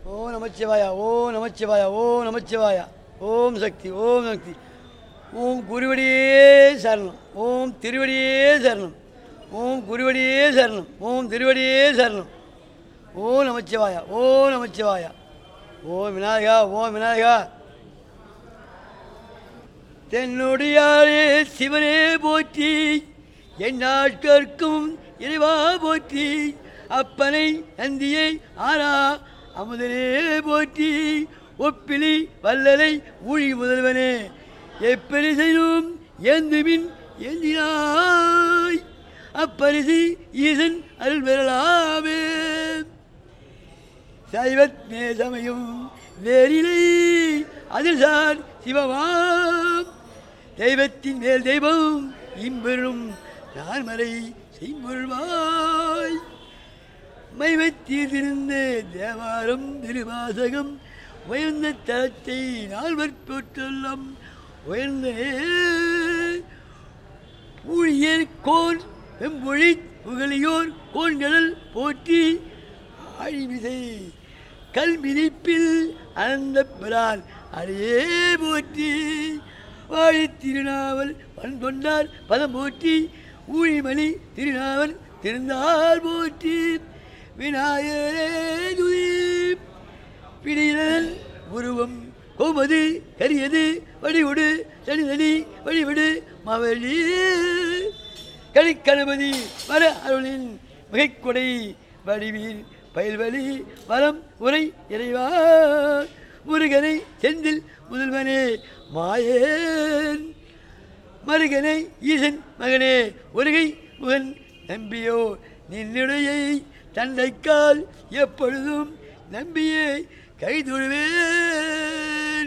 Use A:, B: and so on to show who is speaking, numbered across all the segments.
A: ஓம் நமச்சிவாயா ஓம் நமச்சிவாயா ஓம் நமச்சிவாயா ஓம் சக்தி ஓம் சக்தி ஓம் குருவடியே சரணம் ஓம் திருவடியே சரணம் ஓம் குருவடியே சரணம் ஓம் திருவடியே சரணம் ஓம் நமச்சிவாயா ஓம் நமச்சிவாயா ஓம் விநாயகா ஓம் விநாயகா தென்னுடையாரே சிவனே போற்றி என் நாட்கற்கும் இறைவா போற்றி அப்பனை நந்தியை ஆரா அமுதனே போற்றி ஒப்பிலி வல்லலை ஊழி முதல்வனே எப்பரி செய்யும் ஏந்துமின் ஏந்தினாய் அப்பரிசி ஈசன் அருள் பெறலாமே சைவத் நேசமையும் வேறிலை அதில் சார் சிவமாம் தெய்வத்தின் மேல் தெய்வம் இம்பெரும் நான்மறை செய்மொழிவாய் மைவத்தீர்ந்திருந்த தேவாரம் திருவாசகம் உயர்ந்த தளத்தை நால்வர் போற்றெல்லாம் உயர்ந்த ஊழியர் கோன் வெம்பொழி புகழியோர் கோன்கடல் போற்றி ஆழிமிசை கல்மிதிப்பில் அனந்த பிரான் அடையே போற்றி வாழி திருநாவல் வன் கொண்டார் பதம் போற்றி ஊழிமணி திருநாவல் திருந்தால் போற்றி விநாயகரே துதி பிடிதல் உருவம் கோமது கரியது வடிவுடு தனிதனி வழிவிடு மவழி கணிக்கணபதி வர அருளின் மிகைக்கொடை வடிவீர் பயில்வழி வரம் உரை இறைவா முருகனை செந்தில் முதல்வனே மாயேன் மருகனை ஈசன் மகனே ஒருகை முகன் நம்பியோ நின்னுடையை தந்தைக்கால் எப்பொழுதும் நம்பியே கைதொழுவேன்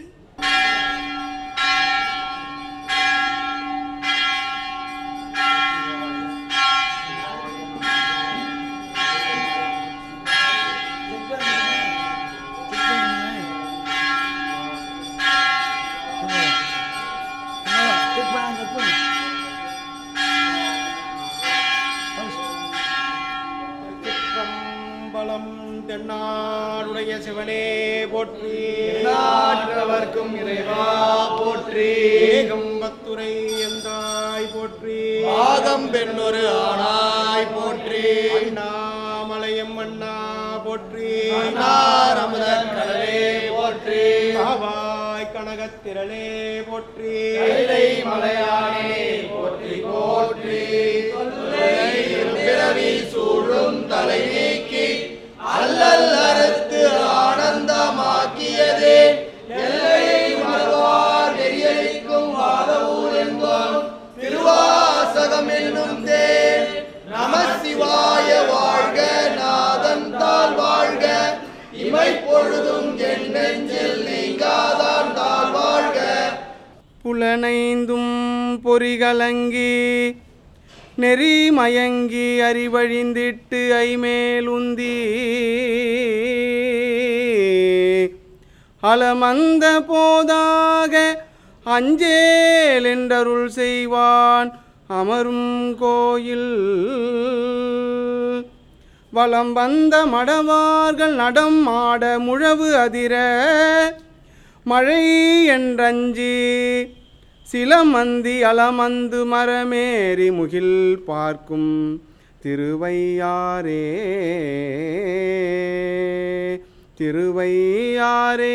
B: சிற்றம்பலம் தென்னாடுடைய சிவனே போற்றி
C: நாட்டவர்க்கும் இறைவா போற்றி
B: ஏகம்பத்துரை எந்தாய் போற்றி
C: பாகம் பெண்ணொரு ஆனாய் போற்றி
B: அண்ணாமலையம் அண்ணா போற்றி
C: அன்னார் அமுதன் கடலே போற்றி
B: காவாய் கனகத்திரளே போற்றி
C: கைலை மலையானே போற்றி போற்றி தொல்லை பிறவி சூழும் தலை நீக்கி அல்லல் அறுத்து ஆனந்தமாக்கியதே எல்லை மறுவார் நெறியளிக்கும் வாதவூர் என்போம் திருவாசகம் என்னும் தேன் நம சிவாய வாழ்க நாதன் தாழ் வாழ்க இமை பொழுதும் என் நெஞ்சில் நீங்காதான் தாழ் வாழ்க
B: புலனைந்தும் பொறிகலங்கி நெறி மயங்கி அறிவழிந்திட்டு ஐமேலுந்தி அலமந்த போதாக அஞ்சேல் என்றருள் செய்வான் அமரும் கோயில் வலம் வந்த மடவார்கள் நடம் ஆட முழவு அதிர மழை என்றஞ்சி சிலமந்தி அலமந்து மரமேறி முகில் பார்க்கும் திருவையாரே திருவையாரே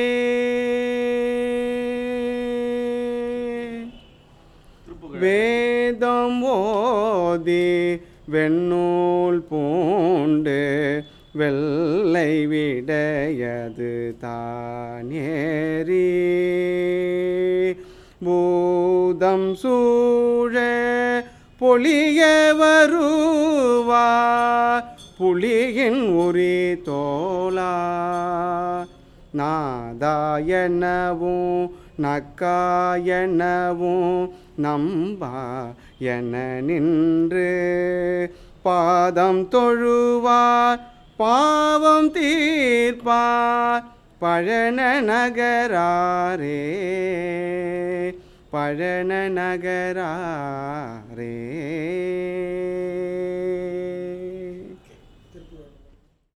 B: வேதம் ஓதி வெண்ணூல் பூண்டு வெள்ளை விடையது தானேறி பூதம் சூழ பொழிய வருவார் புலியின் உரி தோலா நாதாயனவும் நக்காயனவும் நம்பா என நின்று பாதம் தொழுவார் பாவம் தீர்ப்பார் பழன நகராரே பழன நகராரே